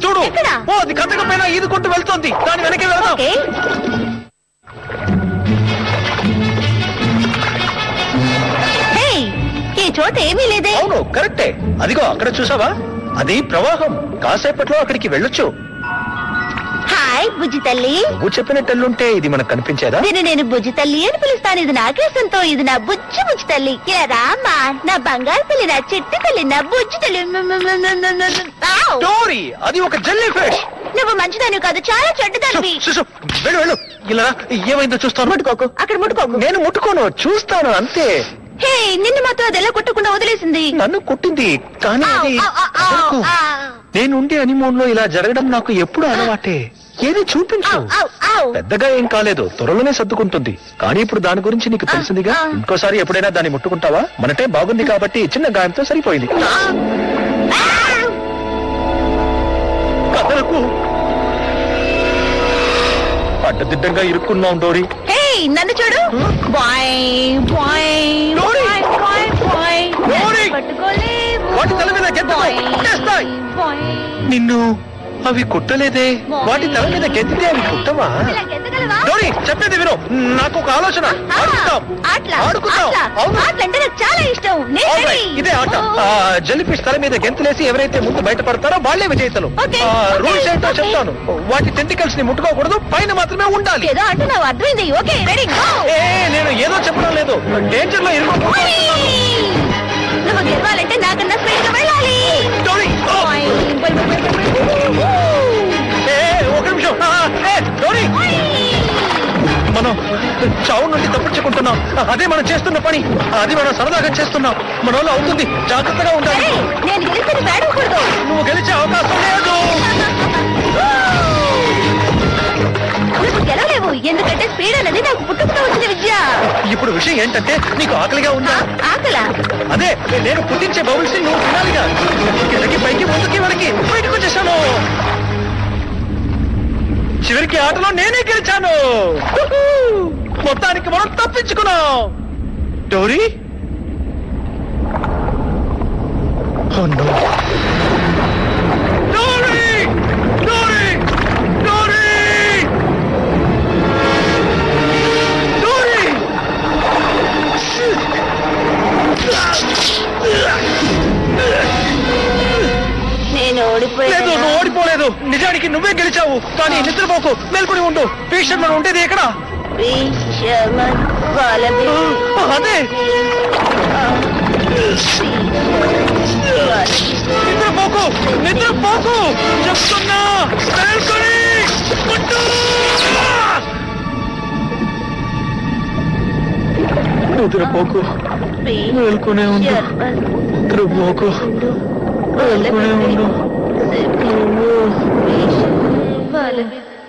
చూడు ఎక్కడ? ఓ అది కథకపోయినా ఈదుకుంటూ వెళ్తోంది దాని వెనకే వెళ్దాం ఓకే హే, ఈ చోట ఏమీ లేదే అవును కరెక్టే అదిగో అక్కడ చూసావా అది ప్రవాహం కాసేపట్లో అక్కడికి వెళ్ళొచ్చు హాయ్ బుజ్జి తల్లి నువ్వు చెప్పినట్టెల్లుంటే ఇది మనకు కనిపించేదా దీన్ని నేను బుజ్జి తల్లి అని పిలుస్తాను ఇది నాకే సొంతం ఇది నా బుజ్జి బుజ్జి తల్లి ఇలా రామ్మా నా బంగారు తల్లి నా చిట్టి తల్లి నా బుజ్జి తల్లి ఆవ్! డోరీ అది ఒక జెల్లీ ఫిష్ నువ్వు మంచిదాన్ని కాదు చాలా చెడ్డదానివి వెళ్ళు వెళ్ళు ఇలా రా. ఏమైందో చూస్తాను ముట్టుకోకు అక్కడ ముట్టుకోకు నేను ముట్టుకోను చూస్తాను అంతే హే నిన్ను మాత్రం అది ఎలా కొట్టకుండా వదిలేసింది నన్ను కొట్టింది కానీ ఆవ్, అది ఆవ్, ఆవ్, వదలకు. ఆవ్. నేనుండే అనిమోన్ లో ఇలా జరగడం నాకు ఎప్పుడు అలవాటే ఏది చూపించు ఆవ్, ఆవ్, ఆవ్. పెద్దగా ఏం కాలేదు త్వరలోనే సర్దుకుంటుంది కానీ ఇప్పుడు దాని గురించి నీకు ఆ, తెలిసిందిగా ఆ. ఇంకోసారి ఎప్పుడైనా దాన్ని ముట్టుకుంటావా మనటే బాగుంది కాబట్టి చిన్న గాయంతో సరిపోయింది ఆవ్. కదలకు అడ్డదిడ్డంగా ఇరుక్కున్నాం డోరీ హే నన్ను చూడు boy boy Dory! Boy boy boy Dory! పట్టుకోలేవు వాటి తల మీద గెంతుకో. బాయ్, కొట్టేస్తాయి. బాయ్. నిన్ను అవి కుట్టలేదే వాటి తల మీద గెత్తితే అవి కుట్టవా ఇలా గెంతగలవా? డోరీ చెప్పేది విను నాకు ఒక ఆలోచన ఆ, ఆడుకుందాం ఆటలా ఆడుకుందాం ఆటలా. అవును ఆటలంటే నాకు చాలా ఇష్టం నేను All right, ready. ఇదే ఆట ఓ. ఆ జెల్లీ ఫిష్ తల మీద గెంతులేసి ఎవరైతే ముందు బయటపడతారో వాళ్ళే విజేతలు Okay, ఆ, okay, రూల్స్ ఏంటో okay. చెప్తాను వాటి టెంటికల్స్ ని ముట్టుకోకూడదు పైన మాత్రమే ఉండాలి ఏదో అంటున్నావు అర్థమైంది ఓకే రెడీ ఏ నేను ఏదో చెప్పడం లేదు డేంజర్ లో ఇరుకో నువ్వు గెలవాలంటే నాకన్నా స్పీడ్ గా వెళ్ళాలి Dory oh! Boy, boy, boy, boy, boy, boy. ఏ, ఒక నిమిషం ఆ, ఏ, డోరీ మనం చావు నుండి తప్పించుకుంటున్నాం అదే మనం చేస్తున్న పని అది మనం సరదాగా చేస్తున్నాం మన వల్ల అవుతుంది జాగ్రత్తగా ఉండాలి ఏయ్, నేను గెలిస్తే నువ్వు ఏడవకూడదు నువ్వు గెలిచే అవకాశం లేదు నువ్వు గెలవలేవు ఎందుకంటే స్పీడ్ అనేది నాకు పుట్టుకుతో వచ్చిన విద్య ఇప్పుడు విషయం ఏంటంటే నీకు ఆకలిగా ఉందా ఆ, ఆకలా అదే నేను పుట్టించే బబుల్స్ నువ్వు తినాలిగా కిందకి పైకి ముందుకి వెనక్కి బయటకు వచ్చేసాను చివరికి ఆటలో నేనే గెలిచాను హుహు! మొత్తానికి మనం తప్పించుకున్నాం డోరీ Oh, no. డోరీ! డోరీ! డోరీ! డోరీ! నేను లేదు ఓడిపోయాను నువ్వు ఓడిపోలేదు నిజానికి నువ్వే గెలిచావు కానీ నిద్రపోకు మేల్కొని ఉండు పేషెంట్ మనం ఉండేది ఎక్కడ విషమన్ వలబి అదే నిద్రపోకు నిద్రపోకు చెప్తున్నా మేల్కొని ఉండు నిద్రపోకు మేల్కొనే ఉండు నిద్రపోకు మేల్కొనే ఉండు వలబి